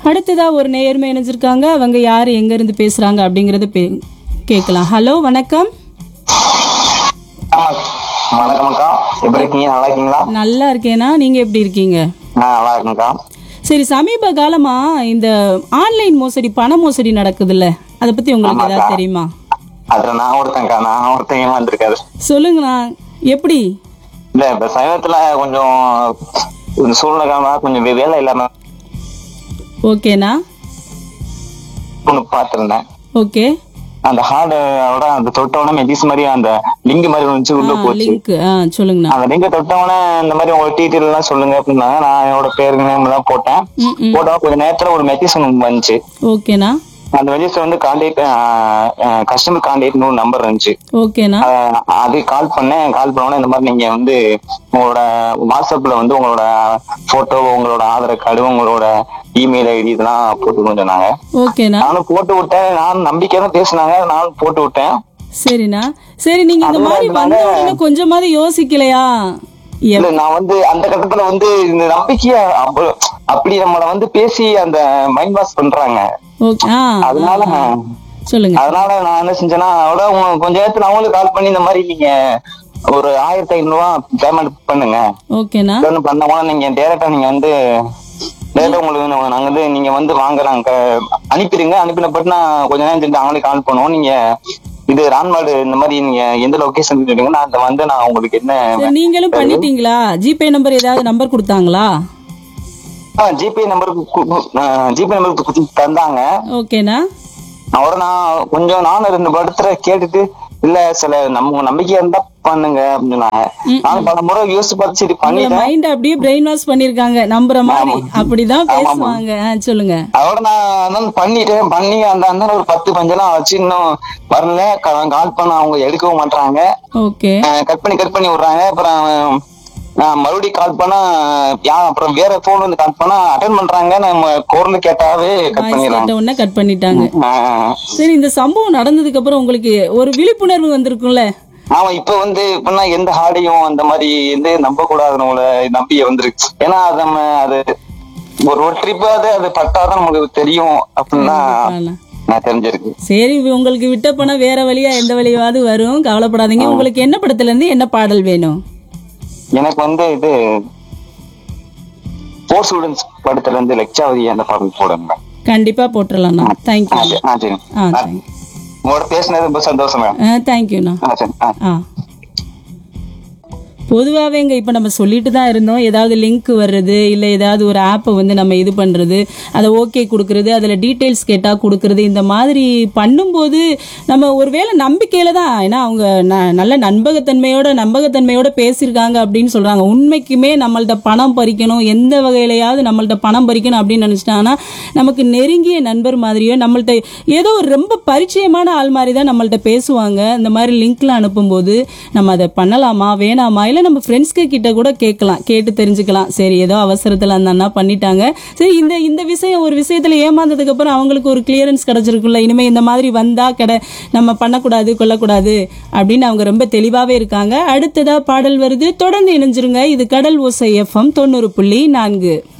அடுத்ததா ஒரு நேயர்மை இணைஞ்சிருக்காங்க அவங்க யாரு எங்க இருந்து பேசுறாங்க அப்படிங்கறத பே- கேட்கலாம் ஹலோ வணக்கம் ஆ, வணக்கம்க்கா எப்படி இருக்கீங்க நல்லா இருக்கீங்களா நல்லா இருக்கேனா நீங்க எப்படி இருக்கீங்க நான் நல்லா இருக்கேன்க்கா சரி சமீப காலமா இந்த ஆன்லைன் மோசடி பண மோசடி நடக்குதுல்ல அதை பத்தி உங்களுக்கு ஏதாவது தெரியுமா அதுல நான் ஒருத்தன்க்கா நான் ஒருத்தன் ஏமாந்துருக்காரு சொல்லுங்கண்ணா எப்படி இல்ல இப்ப சமீபத்துல கொஞ்சம் இந்த சூழ்நிலை காரணமா கொஞ்சம் வே- வேலை இல்லாம ஓகேண்ணா ஒண்ணு பாத்திருந்தேன் ஓகே அந்த ஹார்டோட அந்த தொட்டவொடனே மெடிஸ் மாதிரி அந்த லிங்க் மாதிரி வந்துச்சு உள்ள போச்சு லிங்க் ஆ சொல்லுங்கண்ணா அந்த லிங்க தொட்டவொடனே இந்த மாதிரி உங்க டீட்டெயில் எல்லாம் சொல்லுங்க அப்படின்னா நான் என்னோட பேரு நேம் எல்லாம் போட்டேன் ம் ம் போட்டா கொஞ்ச நேரத்துல ஒரு மெசேஜ் ஒன்று வந்துச்சு ஓகேண்ணா அந்த மெசேஜ் வந்து கான்டாக்ட் கஸ்டமர் கான்டாக்ட்னு ஒரு நம்பர் இருந்துச்சு ஓகேண்ணா ஆஹ் அது கால் பண்ணேன் கால் பண்ணோன்னே இந்த மாதிரி நீங்க வந்து உங்களோட வாட்ஸ்அப்ல வந்து உங்களோட போட்டோ உங்களோட ஆதார் கார்டு உங்களோட இமெயில் ஐடி இதெல்லாம் போட்டு சொன்னாங்க ஓகேண்ணா நானும் போட்டு விட்டேன் நானும் நம்பிக்கை தான் பேசினாங்க நானும் போட்டு விட்டேன் சரிண்ணா சரி நீங்க இந்த மாதிரி வந்த உடனே கொஞ்சமாவது யோசிக்கலையா எப்- இல்ல நான் வந்து அந்த கட்டத்துல வந்து இந்த நம்பிக்கைய அப்ப- அப்படி நம்மள வந்து பேசி அந்த மைண்ட் வாஷ் பண்றாங்க ஓகே ஆ அதனால சொல்லுங்க அதனால நான் என்ன செஞ்சேன்னா அதோட உங்க- கொஞ்ச நேரத்துல அவங்களுக்கு கால் பண்ணி இந்த மாதிரி நீங்க ஒரு ஆயிரத்தி ஐநூறு ரூபா பேமெண்ட் பண்ணுங்க ஓகேண்ணா ஒன்றும் பண்ண போனா நீங்க டேரக்டா நீங்க வந்து டேரக்டா உங்களுக்கு வந்து நாங்க வந்து நீங்க வந்து வாங்க நாங்க அனுப்பிடுங்க அனுப்பின பட்டு நான் கொஞ்ச நேரம் சென்று அவங்களே கால் பண்ணுவோம் நீங்க இது ரான்மாடு இந்த மாதிரி நீங்க எந்த லொகேஷன் சொல்லுங்க நான் அதை வந்து நான் உங்களுக்கு என்ன சரி நீங்களும் பண்ணிட்டீங்களா ஜிபே நம்பர் ஏதாவது நம்பர் கொடுத்தாங்களா ஜிபே நம்பருக்கு ஜிபே நம்பருக்கு தந்தாங்க ஓகேண்ணா அவரை நான் கொஞ்சம் நானும் ரெண்டு படத்துல கேட்டுட்டு இல்ல சில நம்ம நம்பிக்கையா இருந்தா பண்ணுங்க அப்படின்னு சொன்னாங்க நானும் பல முறை யோசிச்சு பார்த்து சரி உங்களை பண்ணிட்டேன் மைண்ட் அப்படியே பிரெயின் வாஷ் பண்ணிருக்காங்க நம்புற மாதிரி அப்படிதான் பேசுவாங்க ஆ, சொல்லுங்க அதோட நான் அதான் பண்ணிட்டேன் பண்ணி அந்த அந்த ஒரு பத்து பஞ்செல்லாம் வச்சு இன்னும் வரல கால் பண்ண அவங்க எடுக்கவும் மாட்டாங்க ஓகே கட் பண்ணி கட் பண்ணி விடுறாங்க அப்புறம் நான் மறுபடியும் கால் பண்ணா யா அப்புறம் வேற போன் வந்து கால் பண்ணா அட்டன் பண்றாங்க நம்ம குரல் கேட்டாவே கட் வாய்ஸ் பண்ணிடுறாங்க கேட்ட உடனே கட் பண்ணிட்டாங்க ஆஹ் சரி இந்த சம்பவம் நடந்ததுக்கு அப்புறம் உங்களுக்கு ஒரு விழிப்புணர்வு வந்திருக்கும்ல ஆமா இப்ப வந்து இப்பனா எந்த ஹார்டையும் அந்த மாதிரி எந்த நம்ப கூடாதுன்னு நம்பிய வந்துருக்கு ஏன்னா அது நம்ம அது ஒரு ஒரு ட்ரிப்பாவது அது பட்டாதான் நமக்கு தெரியும் அப்படின்னா ஆனா. நான் தெரிஞ்சிருக்கு சரி உங்களுக்கு விட்ட பணம் வேற வழியா எந்த வழியாவது வரும் கவலைப்படாதீங்க உங்களுக்கு என்ன படத்துல இருந்து என்ன பாடல் வேணும் எனக்கு வந்து இது போர் ஸ்டூடெண்ட்ஸ் படத்துல இருந்து லெக்சாவதி அந்த பாடல் போடுங்க கண்டிப்பா போட்டுடலாம்ண்ணா தேங்க்யூ ஆ, சரி. ஆ, சரி ஆ ஆ, தேங்க் உங்களோட பேசினது ரொம்ப சந்தோஷம் மேம் ஆ தேங்க்யூண்ணா ஆ சரி ஆ ஆ பொதுவாகவேங்க இப்போ நம்ம சொல்லிட்டு தான் இருந்தோம் ஏதாவது லிங்க் வர்றது இல்லை ஏதாவது ஒரு ஆப்பை வந்து நம்ம இது பண்ணுறது அதை ஓகே கொடுக்கறது அதில் டீட்டெயில்ஸ் கேட்டால் கொடுக்கறது இந்த மாதிரி பண்ணும்போது நம்ம ஒருவேளை நம்பிக்கையில் தான் ஏன்னா அவங்க ந- நல்ல நம்பகத்தன்மையோட நம்பகத்தன்மையோட பேசியிருக்காங்க அப்படின்னு சொல்கிறாங்க உண்மைக்குமே நம்மள்ட்ட பணம் பறிக்கணும் எந்த வகையிலையாவது நம்மள்ட்ட பணம் பறிக்கணும் அப்படின்னு நினச்சிட்டாங்கன்னா நமக்கு நெருங்கிய நண்பர் மாதிரியோ நம்மள்ட்ட ஏதோ ஒரு ரொம்ப பரிச்சயமான ஆள் மாதிரி தான் நம்மள்ட்ட பேசுவாங்க இந்த மாதிரி லிங்க்ல அனுப்பும்போது நம்ம அதை பண்ணலாமா வேணாமா இல்லை நம்ம ஃப்ரெண்ட்ஸ்க்கு கிட்ட கூட கேட்கலாம் கேட்டு தெரிஞ்சுக்கலாம் சரி ஏதோ அவசரத்தில் அந்த அண்ணா பண்ணிட்டாங்க சரி இந்த இந்த விஷயம் ஒரு விஷயத்தில் ஏமாந்ததுக்கு அப்புறம் அவங்களுக்கு ஒரு கிளியரன்ஸ் கிடைச்சிருக்குல்ல இனிமே இந்த மாதிரி வந்தா கடை நம்ம பண்ணக்கூடாது கொல்லக்கூடாது அப்படின்னு அவங்க ரொம்ப தெளிவாகவே இருக்காங்க அடுத்ததா பாடல் வருது தொடர்ந்து இணைஞ்சிருங்க இது கடல் ஓசை எஃப்எம் தொண்ணூறு புள்ளி நான்கு